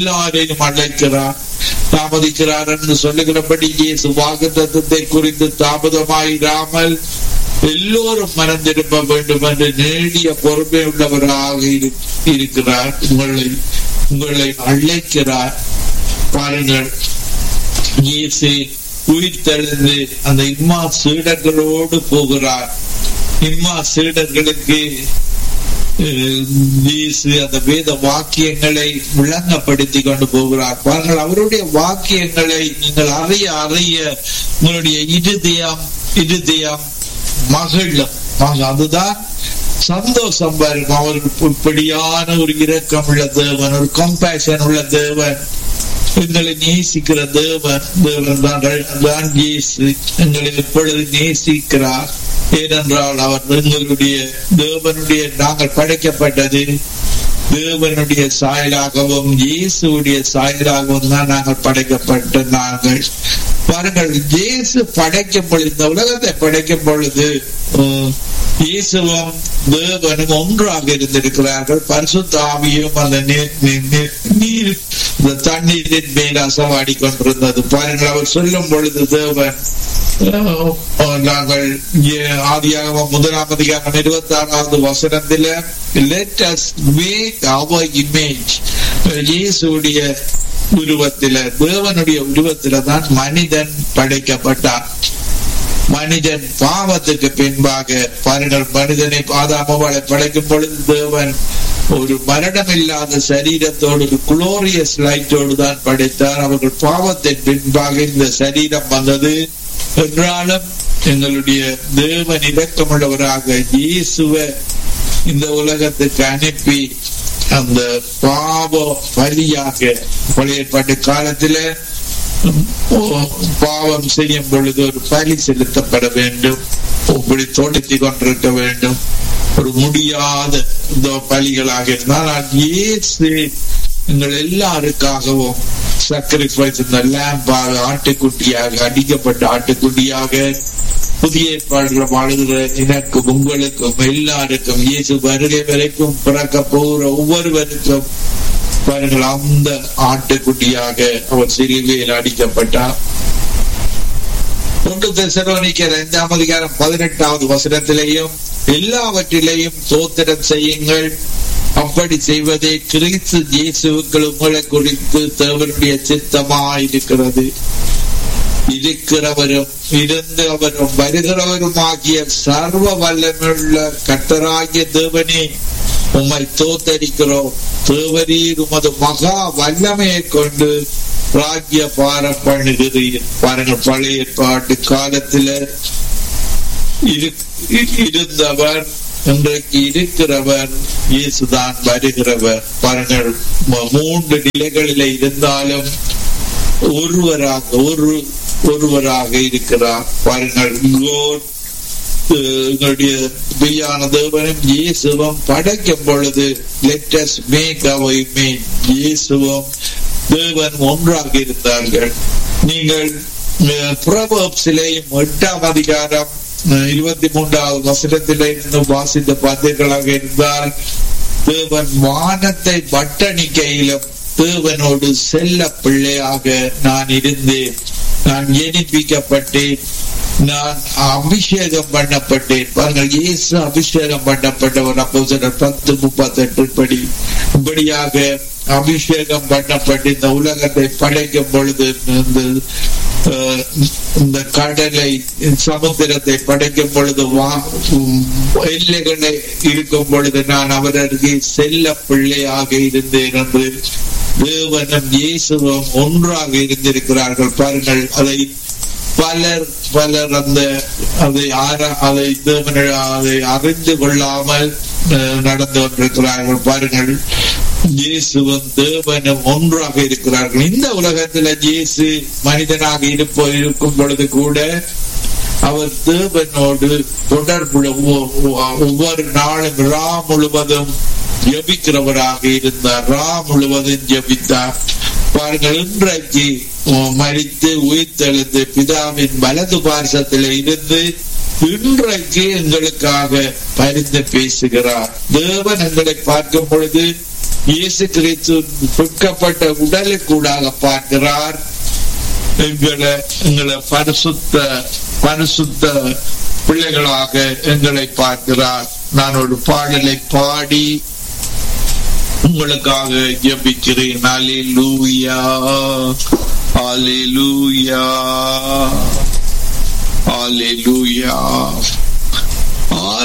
எல்லாரையும் அழைக்கிறார் தாமதிக்கிறார் என்று சொல்லுகிறபடி இயேசு வாக்குத்தத்தத்தை குறித்து தாமதமாயிராமல் எல்லோரும் மனம் திரும்ப வேண்டும் என்று நேடிய பொறுமை உள்ளவராக இரு- இருக்கிறார் உங்களை உங்களை அழைக்கிறார் பாருங்கள் இயேசு உயிர்த்தெழுந்து அந்த இம்மா சீடர்களோடு போகிறார் இம்மா சீடர்களுக்கு அஹ், இயேசு அந்த வேத வாக்கியங்களை விளங்கப்படுத்தி கொண்டு போகிறார் பாருங்கள் அவருடைய வாக்கியங்களை நீங்கள் அறிய அறிய உங்களுடைய இருதயம் இருதயம் மகிழும் மக- அதுதான் சந்தோஷம் பாருங்க அவர் இப்படியான ஒரு இரக்கம் உள்ள தேவன் ஒரு கம்பேஷன் உள்ள தேவன் எங்களை நேசிக்கிற தேவன் தேவன் தான் தான் இயேசு எங்களை எப்பொழுது நேசிக்கிறார் ஏனென்றால் அவர் எங்களுடைய தேவனுடைய நாங்கள் படைக்கப்பட்டது தேவனுடைய சாயலாகவும் இயேசுடைய சாயலாகவும் தான் நாங்கள் படைக்கப்பட்ட நாங்கள் பாருங்கள் இயேசு படைக்கும் பொழுது இந்த உலகத்தை படைக்கும் பொழுது அஹ், இயேசுவும் தேவனும் ஒன்றாக இருந்திருக்கிறார்கள் பரிசுத்த ஆவியும் அந்த நீர் நீர்- நீர்- நீர் இந்த தண்ணீரின் மேல் அசவாடி கொண்டிருந்தது பாருங்கள் அவர் சொல்லும் பொழுது தேவன் அஹ், நாங்கள் இ- ஆதியாகமம் முதலாம் அதிகாரம் இருபத்தி ஆறாவது வசனத்தில let us make our image இயேசுடைய உருவத்தில தேவனுடைய உருவத்தில தான் மனிதன் படைக்கப்பட்டான் மனிதன் பாவத்துக்கு பின்பாக பாருங்கள் மனிதனை பாதாமவாளை படைக்கும் பொழுது தேவன் ஒரு மரணமில்லாத சரீரத்தோடு ஒரு குளோரியஸ் லைட்டோடு தான் படைத்தார் அவர்கள் பாவத்தின் பின்பாக இந்த சரீரம் வந்தது என்றாலும் எங்களுடைய தேவன் இரக்கமுள்ளவராக இயேசுவ இந்த உலகத்துக்கு அனுப்பி அந்த பாவ பலியாக பழைய பாட்டு காலத்துல பாவம் செய்யும் பொழுது ஒரு பலி செலுத்தப்பட வேண்டும் இப்படி தோட்டத்தி கொண்டிருக்க வேண்டும் ஒரு முடியாத இந்த பலிகளாக இருந்தால் ஆனால் இயேசு எங்கள் எல்லாருக்காகவும் சாக்ரிஃபைஸ் இந்த லேம்பாக ஆட்டுக்குட்டியாக அடிக்கப்பட்ட ஆட்டுக்குட்டியாக புதிய ஏற்பாடுகள் வாழுகிற எனக்கும் உங்களுக்கும் எல்லாருக்கும் இயேசு வருகை வரைக்கும் பிறக்க போகிற ஒவ்வொருவருக்கும் பாருங்கள் அந்த ஆட்டுக்குட்டியாக அவர் சிலுவையில் அடிக்கப்பட்டார் ஒன்று தெசலோனிக்கர் ஐந்தாம் அதிகாரம் பதினெட்டாவது வசனத்திலேயும் எல்லாவற்றிலேயும் சோத்திரம் செய்யுங்கள் அப்படி செய்வதே கிறிஸ்து இயேசுக்கள் உங்களை குறித்து தேவனுடைய சித்தமாயிருக்கிறது இருக்கிறவரும் இருந்தவரும் வருகிறவரும் ஆகிய சர்வ வல்லமுள்ள கட்டராகிய தேவனே உம்மை தோத்தரிக்கிறோம் தேவரீர் உமது மகா வல்லமையை கொண்டு ராஜ்ய பாரம் பண்ணுகிறீர் பாருங்கள் பழைய ஏற்பாட்டு காலத்துல இருந்தவர் இன்றைக்கு இருக்கிறவர் இயேசுதான் வருகிறவர் பாருங்கள் மூன்று நிலைகளில இருந்தாலும் ஒருவராக ஒரு ஒருவராக இருக்கிறார் பாருங்கள் எங்களுடைய மெய்யான தேவனும் இயேசுவும் படைக்கும் பொழுது லெட்டஸ் மேக் அவர் இமேஜ் இயேசுவும் தேவன் ஒன்றாக இருந்தார்கள் நீங்கள் புறபோப்சிலையும் எட்டாம் அதிகாரம் இருபத்தி மூன்றாவது வசனத்திலே இருந்து வாசித்த பார்த்தீர்களாக இருந்தால் தேவன் வானத்தை வட்டணிக்கையிலும் தேவனோடு செல்ல பிள்ளையாக நான் இருந்தேன் நான் எணிப்பிக்கப்பட்டேன் நான் அபிஷேகம் பண்ணப்பட்டேன் பாருங்கள் இயேசு அபிஷேகம் பண்ணப்பட்டவர் அப்போ பத்து முப்பத்தி எட்டு படி இப்படியாக அபிஷேகம் பண்ணப்பட்டு இந்த உலகத்தை படைக்கும் பொழுது இந்த கடலை சமுத்திரத்தை படைக்கும் பொழுது எல்லைகளை இருக்கும் பொழுது நான் அவருக்கு செல்ல பிள்ளையாக இருந்தேன் என்று தேவனும் இயேசுவும் ஒன்றாக இருந்திருக்கிறார்கள் பாருங்கள் அதை பலர் பலர் அந்த அதை அதை அதை அறிந்து கொள்ளாமல் நடந்து கொண்டிருக்கிறார்கள் பாருங்கள் இயேசுவும் தேவனும் ஒன்றாக இருக்கிறார்கள் இந்த உலகத்துல இயேசு மனிதனாக இருப்போ இருக்கும் பொழுது கூட அவர் தேவனோடு தொடர்பு ஒவ்வொரு நாளும் ரா முழுவதும் ஜபிக்கிறவராக இருந்தார் ரா முழுவதும் ஜபித்தார் பாருங்கள் இன்றைக்கு மறித்து உயிர்த்தெழுந்து பிதாவின் வலது பாசத்தில் இருந்து இன்றைக்கு எங்களுக்காக பரிந்து பேசுகிறார் தேவன் எங்களை பார்க்கும் பொழுது இயேசு கிறிஸ்து விற்கப்பட்ட உடலுக்கூடாக பார்க்கிறார் எங்களை எங்களை பரிசுத்த பரிசுத்த பிள்ளைகளாக எங்களை பார்க்கிறார் நான் ஒரு பாடலை பாடி உங்களுக்காக ஜபிக்கிறேன் அலிலூயா அலிலூயா அலிலூயா